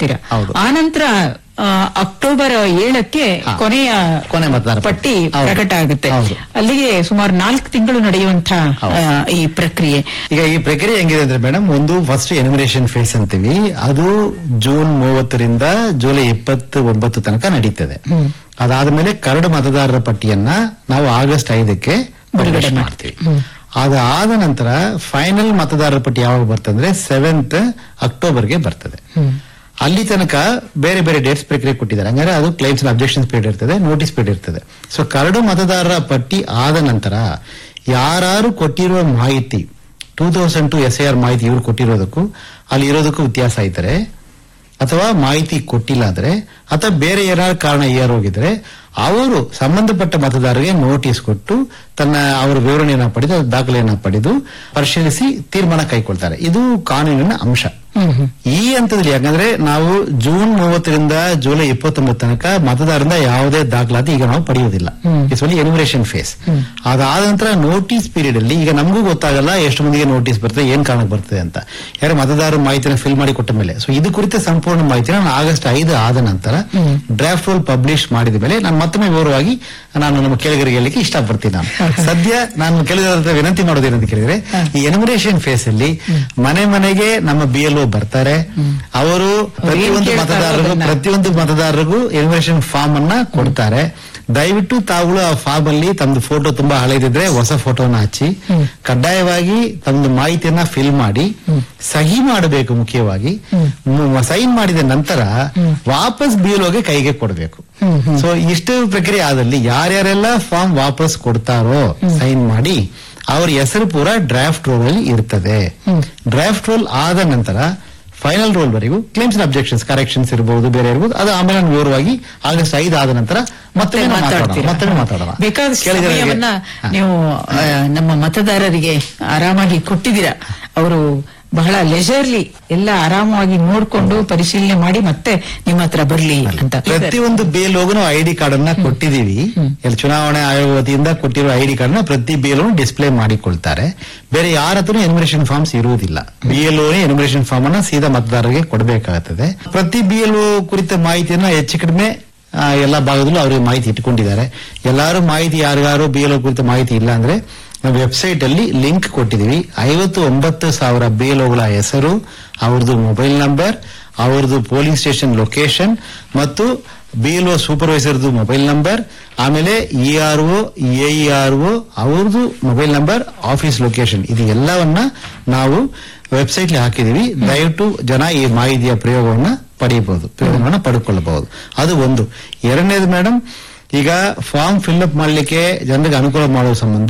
ಕೊಡ್ತೀರಾ ಹೌದು. ಆನಂತರ ಆ, ಅಕ್ಟೋಬರ್ ಏಳಕ್ಕೆ ಹಾ. ಕೊನೆಯ ಕೊನೆ ಮತದಾರ ಪಟ್ಟಿ ಹೌದು. ಪ್ರಕಟ ಆಗುತ್ತೆ ಹೌದು. ಅಲ್ಲಿಗೆ ಸುಮಾರು ನಾಲ್ಕು ತಿಂಗಳು ನಡೆಯುವಂತಹ ಹೌದು. ಆ, ಈ ಪ್ರಕ್ರಿಯೆ ಈಗ ಈ ಪ್ರಕ್ರಿಯೆ ಹೆಂಗಿದೆ ಅಂದ್ರೆ ಮೇಡಮ್ ಒಂದು ಫಸ್ಟ್ ಎನಿಮಿನೇಷನ್ ಫೇಸ್ ಅಂತೀವಿ ಅದು ಜೂನ್ ಮೂವತ್ತರಿಂದ ಜುಲೈ ಇಪ್ಪತ್ತು ಒಂಬತ್ತು ತನಕ ನಡೀತದೆ ಅದಾದ್ಮೇಲೆ ಕರಡು ಮತದಾರರ ಪಟ್ಟಿಯನ್ನ ನಾವು ಆಗಸ್ಟ್ ಐದಕ್ಕೆ ಬಿಡುಗಡೆ publish ಮಾಡ್ತೀವಿ. ಮಾಡ್ತೀವಿ ಅದಾದ ನಂತರ ಫೈನಲ್ ಮತದಾರರ ಪಟ್ಟಿ ಯಾವಾಗ ಬರ್ತಂದ್ರೆ ಸೆವೆಂತ್ ಅಕ್ಟೋಬರ್ಗೆ ಬರ್ತದೆ ಅಲ್ಲಿ ತನಕ ಬೇರೆ ಬೇರೆ ಡೇಟ್ಸ್ ಪ್ರಕ್ರಿಯೆ ಕೊಟ್ಟಿದ್ದಾರೆ ಹಂಗಾದ್ರೆ ಅದು ಕ್ಲೈಮ್ಸ್ ಅಬ್ಜೆಕ್ಷನ್ಸ್ ಪೀರಿಯಡ್ ಇರ್ತದೆ ನೋಟಿಸ್ ಪೀರಿಯಡ್ ಇರ್ತದೆ ಸೊ ಕರಡು ಮತದಾರರ ಪಟ್ಟಿ ಆದ ನಂತರ ಯಾರು ಕೊಟ್ಟಿರುವ ಮಾಹಿತಿ two thousand two S I R ಮಾಹಿತಿ ಇವ್ರು ಕೊಟ್ಟಿರೋದಕ್ಕೂ ಅಲ್ಲಿ ಇರೋದಕ್ಕೂ ವ್ಯತ್ಯಾಸ ಇದ್ದರೆ ಅಥವಾ ಮಾಹಿತಿ ಕೊಟ್ಟಿಲ್ಲ ಅಂದ್ರೆ ಅಥವಾ ಬೇರೆ ಏನಾದ್ರು ಕಾರಣ ಏರೋಗಿದ್ರೆ ಅವರು ಸಂಬಂಧಪಟ್ಟ ಮತದಾರರಿಗೆ ನೋಟಿಸ್ ಕೊಟ್ಟು ತನ್ನ ಅವರ ವಿವರಣೆಯನ್ನ ಪಡೆದು ಅದರ ದಾಖಲೆಯನ್ನ ಪಡೆದು ಪರಿಶೀಲಿಸಿ ತೀರ್ಮಾನ ಕೈಗೊಳ್ತಾರೆ ಇದು ಕಾನೂನಿನ ಅಂಶ ಈ ಹಂತದಲ್ಲಿ ಯಾಕಂದ್ರೆ ನಾವು ಜೂನ್ ಮೂವತ್ತರಿಂದ ಜುಲೈ ಇಪ್ಪತ್ತೊಂಬತ್ತು ತನಕ ಮತದಾರರಿಂದ ಯಾವುದೇ ದಾಖಲಾತಿ ಈಗ ನಾವು ಪಡೆಯುವುದಿಲ್ಲ ಇಟ್ಸ್ ಓನ್ಲಿ ಎನಿಮಿನೇಷನ್ ಫೇಸ್ ಅದಾದ ನಂತರ ನೋಟಿಸ್ ಪೀರಿಯಡ್ ಅಲ್ಲಿ ಈಗ ನಮಗೂ ಗೊತ್ತಾಗಲ್ಲ ಎಷ್ಟು ಮಂದಿಗೆ ನೋಟಿಸ್ ಬರ್ತದೆ ಏನ್ ಕಾರಣಕ್ಕೆ ಬರ್ತದೆ ಅಂತ ಯಾರು ಮತದಾರರ ಮಾಹಿತಿನ ಫಿಲ್ ಮಾಡಿ ಕೊಟ್ಟ ಮೇಲೆ ಸೊ ಇದು ಕುರಿತ ಸಂಪೂರ್ಣ ಮಾಹಿತಿನ ನಾನು ಆಗಸ್ಟ್ ಐದು ಆದ ನಂತರ ಡ್ರಾಫ್ಟ್ ರೋಲ್ ಪಬ್ಲಿಷ್ ಮಾಡಿದ ಮೇಲೆ ನಾನು ಮತ್ತೊಮ್ಮೆ ವಿವರವಾಗಿ ನಾನು ನಮ್ಮ ಕೇಳಿಗರಿಗೆ ಹೇಳಲಿಕ್ಕೆ ಇಷ್ಟಪಡ್ತೀನಿ ನಾನು ಸದ್ಯ ನಾನು ಕೇಳಿದ ವಿನಂತಿ ಮಾಡೋದೇನಂತ ಕೇಳಿದ್ರೆ ಈ ಎನಿಮಿನೇಷನ್ ಫೇಸ್ ಅಲ್ಲಿ ಮನೆ ಮನೆಗೆ ನಮ್ಮ ಬಿ ಎಲ್ ಬರ್ತಾರೆ ಅವರು ಪ್ರತಿಯೊಂದು ಕೇಳ್ತಾರೋ ಮತದಾರರಿಗೂ ಅದನ್ನ? ಪ್ರತಿಯೊಂದು ಮತದಾರರಿಗೂ ಎನಿಮಿನೇಷನ್ ಫಾರ್ಮ್ ಅನ್ನ ಕೊಡ್ತಾರೆ ದಯವಿಟ್ಟು ತಾವುಗಳು ಆ ಫಾರ್ಮ್ ಅಲ್ಲಿ ತಮ್ದು ಫೋಟೋ ತುಂಬಾ ಹಳೆದಿದ್ರೆ ಹೊಸ ಫೋಟೋನ ಹಚ್ಚಿ ಕಡ್ಡಾಯವಾಗಿ ತಮ್ದು ಮಾಹಿತಿಯನ್ನ ಫಿಲ್ ಮಾಡಿ ಸಹಿ ಮಾಡಬೇಕು ಮುಖ್ಯವಾಗಿ ಸೈನ್ ಮಾಡಿದ ನಂತರ ವಾಪಸ್ ಬಿಎಲ್ಒಗೆ ಕೈಗೆ ಕೊಡಬೇಕು ಸೊ ಇಷ್ಟು ಪ್ರಕ್ರಿಯೆ ಆದಲ್ಲಿ ಯಾರ್ಯಾರೆಲ್ಲ ಫಾರ್ಮ್ ವಾಪಸ್ ಕೊಡ್ತಾರೋ ಸೈನ್ ಮಾಡಿ ಅವ್ರ ಹೆಸರು ಪೂರ ಡ್ರಾಫ್ಟ್ ರೋಲ್ ಅಲ್ಲಿ ಇರ್ತದೆ ಡ್ರಾಫ್ಟ್ ರೋಲ್ ಆದ ನಂತರ ಫೈನಲ್ ರೋಲ್ ವರೆಗೂ ಕ್ಲೇಮ್ಸ್ ಅಬ್ಜೆಕ್ಷನ್ಸ್ ಕರೆಕ್ಷನ್ಸ್ ಇರಬಹುದು ಬೇರೆ ಇರಬಹುದು ಅದು ಆಮೇಲೆ ನಾನು ವಿವರವಾಗಿ ಆಗಸ್ಟ್ ಐದು ಆದ ನಂತರ ಮತ್ತೆ ಮಾತಾಡೋಣ ಮತ್ತೆ ಮಾತಾಡೋಣ ಬೇಕಾದಷ್ಟು ಕೇಳಿಗರಿಗೆ- ಸಮಯವನ್ನ ಹಾ. ನೀವು ಆ, ನಮ್ಮ ಮತದಾರರಿಗೆ ಆರಾಮಾಗಿ ಕೊಟ್ಟಿದ್ದೀರಾ ಅವರು ಬಹಳ ಲೆಜರ್ಲಿ ಎಲ್ಲ ಆರಾಮವಾಗಿ ನೋಡ್ಕೊಂಡು ಪರಿಶೀಲನೆ ಮಾಡಿ ಮತ್ತೆ ನಿಮ್ಮ ಹತ್ರ ಬರ್ಲಿ ಅಂತ ಪ್ರತಿಯೊಂದು ಬೇಲೋಗನು ಐ ಡಿ ಕಾರ್ಡ್ ಅನ್ನ ಕೊಟ್ಟಿದೀವಿ ಇಲ್ಲಿ ಚುನಾವಣೆ ಆಯೋಗ ವತಿಯಿಂದ ಕೊಟ್ಟಿರುವ ಐ ಡಿ ಕಾರ್ಡ್ ನ ಪ್ರತಿ ಬೇಲೋನು ಡಿಸ್ಪ್ಲೇ ಮಾಡಿಕೊಳ್ತಾರೆ ಬೇರೆ ಯಾರ ಹತ್ರ ಎನಿಮಿನೇಷನ್ ಫಾರ್ಮ್ಸ್ ಇರುವುದಿಲ್ಲ ಬಿ ಎಲ್ ಎನಿಮಿನೇಷನ್ ಫಾರ್ಮ್ ಅನ್ನ ಸೀದಾ ಮತದಾರರಿಗೆ ಕೊಡಬೇಕಾಗುತ್ತದೆ ಪ್ರತಿ ಬಿ ಎಲ್ ಕುರಿತ ಮಾಹಿತಿಯನ್ನ ಹೆಚ್ಚು ಕಡಿಮೆ ಆ, ಎಲ್ಲಾ ಭಾಗದಲ್ಲೂ ಅವರಿಗೆ ಮಾಹಿತಿ ಇಟ್ಕೊಂಡಿದ್ದಾರೆ ಎಲ್ಲಾರು ಮಾಹಿತಿ ಯಾರಿಗಾರು ಬಿ ಎಲ್ ಕುರಿತ ಮಾಹಿತಿ ಇಲ್ಲ ಅಂದ್ರೆ ನಾವು ವೆಬ್ಸೈಟ್ ಅಲ್ಲಿ ಲಿಂಕ್ ಕೊಟ್ಟಿದೀವಿ ಐವತ್ತು ಒಂಬತ್ತು ಸಾವಿರ ಬಿ ಎಲ್ ಹೆಸರು ಅವ್ರದ್ದು ಮೊಬೈಲ್ ನಂಬರ್ ಅವ್ರದ್ದು ಪೋಲಿಂಗ್ ಸ್ಟೇಷನ್ ಲೊಕೇಶನ್ ಮತ್ತು ಬಿ ಎಲ್ ಒ ಸೂಪರ್ವೈಸರ್ದು ಮೊಬೈಲ್ ನಂಬರ್ ಆಮೇಲೆ E R O A R O ಅವ್ರದ್ದು ಮೊಬೈಲ್ ನಂಬರ್ ಆಫೀಸ್ ಲೊಕೇಶನ್ ಇದು ಎಲ್ಲವನ್ನ ನಾವು ವೆಬ್ಸೈಟ್ ಹಾಕಿದೀವಿ ದಯವಿಟ್ಟು ಜನ ಈ ಮಾಹಿತಿಯ ಪ್ರಯೋಗವನ್ನ ಪಡೆಯಬಹುದು ಪ್ರಯೋಜನವನ್ನ ಪಡ್ಕೊಳ್ಳಬಹುದು ಅದು ಒಂದು ಎರಡನೇದು ಮೇಡಮ್ ಈಗ ಫಾರ್ಮ್ ಫಿಲ್ಅಪ್ ಮಾಡಲಿಕ್ಕೆ ಜನರಿಗೆ ಅನುಕೂಲ ಮಾಡುವ ಸಂಬಂಧ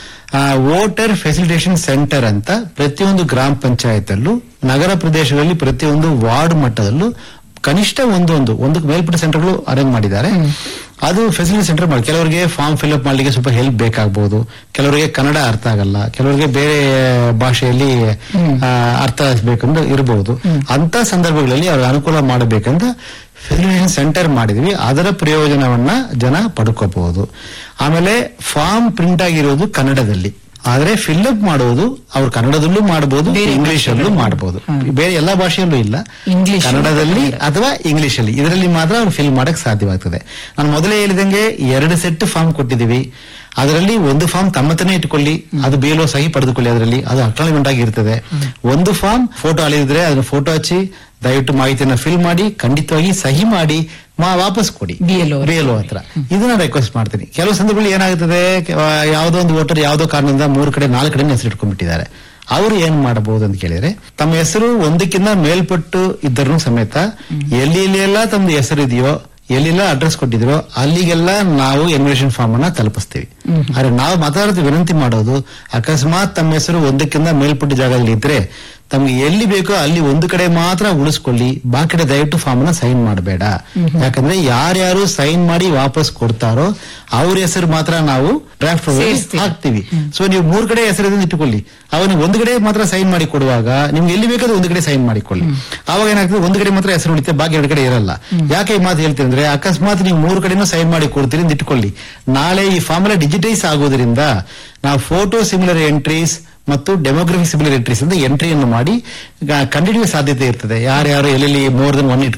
ವೋಟರ್ ಫೆಸಿಲಿಟೇಷನ್ ಸೆಂಟರ್ ಅಂತ ಪ್ರತಿಯೊಂದು ಗ್ರಾಮ ಪಂಚಾಯತ್ ಅಲ್ಲೂ ನಗರ ಪ್ರದೇಶಗಳಲ್ಲಿ ಪ್ರತಿಯೊಂದು ವಾರ್ಡ್ ಮಟ್ಟದಲ್ಲೂ ಕನಿಷ್ಠ ಒಂದೊಂದು ಒಂದು ಮೇಲ್ಪಟ್ಟ ಸೆಂಟರ್ಗಳು ಅರೇಂಜ್ ಮಾಡಿದ್ದಾರೆ ಅದು ಫೆಸಿಲಿಟಿ ಸೆಂಟರ್ ಮಾಡಿ ಕೆಲವರಿಗೆ ಫಾರ್ಮ್ ಫಿಲ್ಅಪ್ ಮಾಡ್ಲಿಕ್ಕೆ ಸ್ವಲ್ಪ ಹೆಲ್ಪ್ ಬೇಕಾಗಬಹುದು ಕೆಲವರಿಗೆ ಕನ್ನಡ ಅರ್ಥ ಆಗಲ್ಲ ಕೆಲವರಿಗೆ ಬೇರೆ ಭಾಷೆಯಲ್ಲಿ ಆ, ಅರ್ಥ ಬೇಕಂದ್ರೆ ಇರಬಹುದು ಅಂತ ಸಂದರ್ಭಗಳಲ್ಲಿ ಅವ್ರಿಗೆ ಅನುಕೂಲ ಮಾಡಬೇಕಂತ ಫೆಸಿಲಿಟೇಷನ್ ಸೆಂಟರ್ ಮಾಡಿದ್ವಿ ಅದರ ಪ್ರಯೋಜನವನ್ನ ಜನ ಪಡ್ಕೋಬಹುದು ಆಮೇಲೆ ಫಾರ್ಮ್ ಪ್ರಿಂಟ್ ಆಗಿರೋದು ಕನ್ನಡದಲ್ಲಿ ಆದ್ರೆ ಫಿಲ್ಅಪ್ ಮಾಡುವುದು ಅವ್ರು ಕನ್ನಡದಲ್ಲೂ ಮಾಡಬಹುದು ಬೇರೆ ಇಂಗ್ಲಿಷ್ ಅಲ್ಲೂ ಮಾಡಬಹುದು ಬೇರೆ ಎಲ್ಲಾ ಭಾಷೆಯಲ್ಲೂ ಇಲ್ಲ ಇಂಗ್ಲಿಷ್ ಕನ್ನಡದಲ್ಲಿ ಅಥವಾ ಇಂಗ್ಲಿಷ್ ಅಲ್ಲಿ ಇದರಲ್ಲಿ ಮಾತ್ರ ಅವ್ರು ಫಿಲ್ ಮಾಡಕ್ ಸಾಧ್ಯವಾಗ್ತದೆ ನಾನು ಮೊದಲೇ ಹೇಳಿದಂಗೆ ಎರಡು ಸೆಟ್ ಫಾರ್ಮ್ ಕೊಟ್ಟಿದ್ದೀವಿ ಅದರಲ್ಲಿ ಒಂದು ಫಾರ್ಮ್ ತಮ್ಮತನೇ ಇಟ್ಕೊಳ್ಳಿ ಅದು ಬೇಲೋ ಸಹಿ ಪಡೆದುಕೊಳ್ಳಿ ಅದರಲ್ಲಿ ಅದು ಅಕ್ನಾಲಜ್ಮೆಂಟ್ ಆಗಿರ್ತದೆ ಒಂದು ಫಾರ್ಮ್ ಫೋಟೋ ಅಳಿದ್ರೆ ಅದನ್ನ ಫೋಟೋ ಹಚ್ಚಿ ದಯವಿಟ್ಟು ಮಾಹಿತಿಯನ್ನ ಫಿಲ್ ಮಾಡಿ ಖಂಡಿತವಾಗಿ ಸಹಿ ಮಾಡಿ ಮಾ ವಾಪಸ್ ಕೊಡಿ BLO ಬಿ ಎಲ್ ಹತ್ರ ಇದನ್ನ ರಿಕ್ವೆಸ್ಟ್ ಮಾಡ್ತೀನಿ ಕೆಲವು ಸಂದರ್ಭಗಳಲ್ಲಿ ಏನಾಗುತ್ತದೆ ಕೆ- ಆ, ಯಾವುದೋ ಒಂದು ವೋಟರ್ ಯಾವುದೋ ಕಾರಣದಿಂದ ಮೂರು ಕಡೆ ನಾಲ್ಕು ಕಡೆ ಹೆಸರು ಇಟ್ಕೊಂಡ್ಬಿಟ್ಟಿದ್ದಾರೆ ಅವರು ಏನ್ ಮಾಡಬಹುದು ಅಂತ ಕೇಳಿದ್ರೆ ತಮ್ಮ ಹೆಸರು ಒಂದಕ್ಕಿಂತ ಮೇಲ್ಪಟ್ಟು ಇದ್ದರೂ ಸಮೇತ ಎಲ್ಲಿ ಎಲ್ಲಿ ಎಲ್ಲ ತಮ್ದು ಹೆಸರು ಇದೆಯೋ ಎಲ್ಲೆಲ್ಲ ಅಡ್ರೆಸ್ ಕೊಟ್ಟಿದ್ರೋ ಅಲ್ಲಿಗೆಲ್ಲ ನಾವು ಎನ್ವಿಟೇಷನ್ ಫಾರ್ಮ್ ಅನ್ನ ತಲುಪಿಸ್ತೀವಿ ಆದ್ರೆ ನಾವು ಮಾತಾಡೋದು ವಿನಂತಿ ಮಾಡೋದು ಅಕಸ್ಮಾತ್ ತಮ್ಮ ಹೆಸರು ಒಂದಕ್ಕಿಂತ ಮೇಲ್ಪಟ್ಟ ಜಾಗದಲ್ಲಿ ಇದ್ರೆ ತಮ್ಗೆ ಎಲ್ಲಿ ಬೇಕೋ ಅಲ್ಲಿ ಒಂದು ಕಡೆ ಮಾತ್ರ ಉಳಿಸ್ಕೊಳ್ಳಿ ಬಾಕಿ ಕಡೆ ದಯವಿಟ್ಟು ಫಾರ್ಮ್ ಅನ್ನ ಸೈನ್ ಮಾಡಬೇಡ ಯಾಕಂದ್ರೆ ಯಾರ್ಯಾರು ಸೈನ್ ಮಾಡಿ ವಾಪಸ್ ಕೊಡ್ತಾರೋ ಅವ್ರ ಹೆಸರು ಮಾತ್ರ ನಾವು ಡ್ರಾಫ್ಟ್ ಸೇರಿಸ್ತೀವಿ. ಹಾಕ್ತಿವಿ ಸೊ ನೀವು ಮೂರ್ ಕಡೆ ಹೆಸರು ಇಟ್ಟುಕೊಳ್ಳಿ ಅವನು ಒಂದು ಕಡೆ ಮಾತ್ರ ಸೈನ್ ಮಾಡಿ ಕೊಡುವಾಗ ನಿಮ್ಗೆ ಎಲ್ಲಿ ಬೇಕಾದ್ರೂ ಒಂದು ಕಡೆ ಸೈನ್ ಮಾಡಿಕೊಳ್ಳಿ ಅವಾಗ ಏನಾಗ್ತದೆ ಒಂದು ಕಡೆ ಮಾತ್ರ ಹೆಸರು ಉಳಿತೆ ಬಾಕಿ ಎರಡು ಕಡೆ ಇರಲ್ಲ ಯಾಕೆ ಈ ಮಾತು ಹೇಳ್ತೀನಿ ಅಂದ್ರೆ ಅಕಸ್ಮಾತ್ ನೀವು ಮೂರು ಕಡೆನೂ ಸೈನ್ ಮಾಡಿ ಕೊಡ್ತೀರಿ ಅಂತ ಇಟ್ಕೊಳ್ಳಿ ನಾಳೆ ಈ ಫಾರ್ಮ್ ಎಲ್ಲ ಡಿಜಿಟೈಸ್ ಆಗೋದ್ರಿಂದ ನಾವು ಫೋಟೋ ಸಿಮಿಲರ್ ಎಂಟ್ರೀಸ್ ಮತ್ತು ಡೆಮೋಗ್ರಫಿ ಸಿಮಿಲರ್ ಎಂಟ್ರೀಸ್ ಅಂತ ಎಂಟ್ರಿಯನ್ನು ಮಾಡಿ ಕಂಟಿನ್ಯೂ ಸಾಧ್ಯತೆ ಇರ್ತದೆ ಯಾರ್ಯಾರು ಎಲ್ಲೆಲ್ಲಿ ಮೋರ್ ದನ್ ಒನ್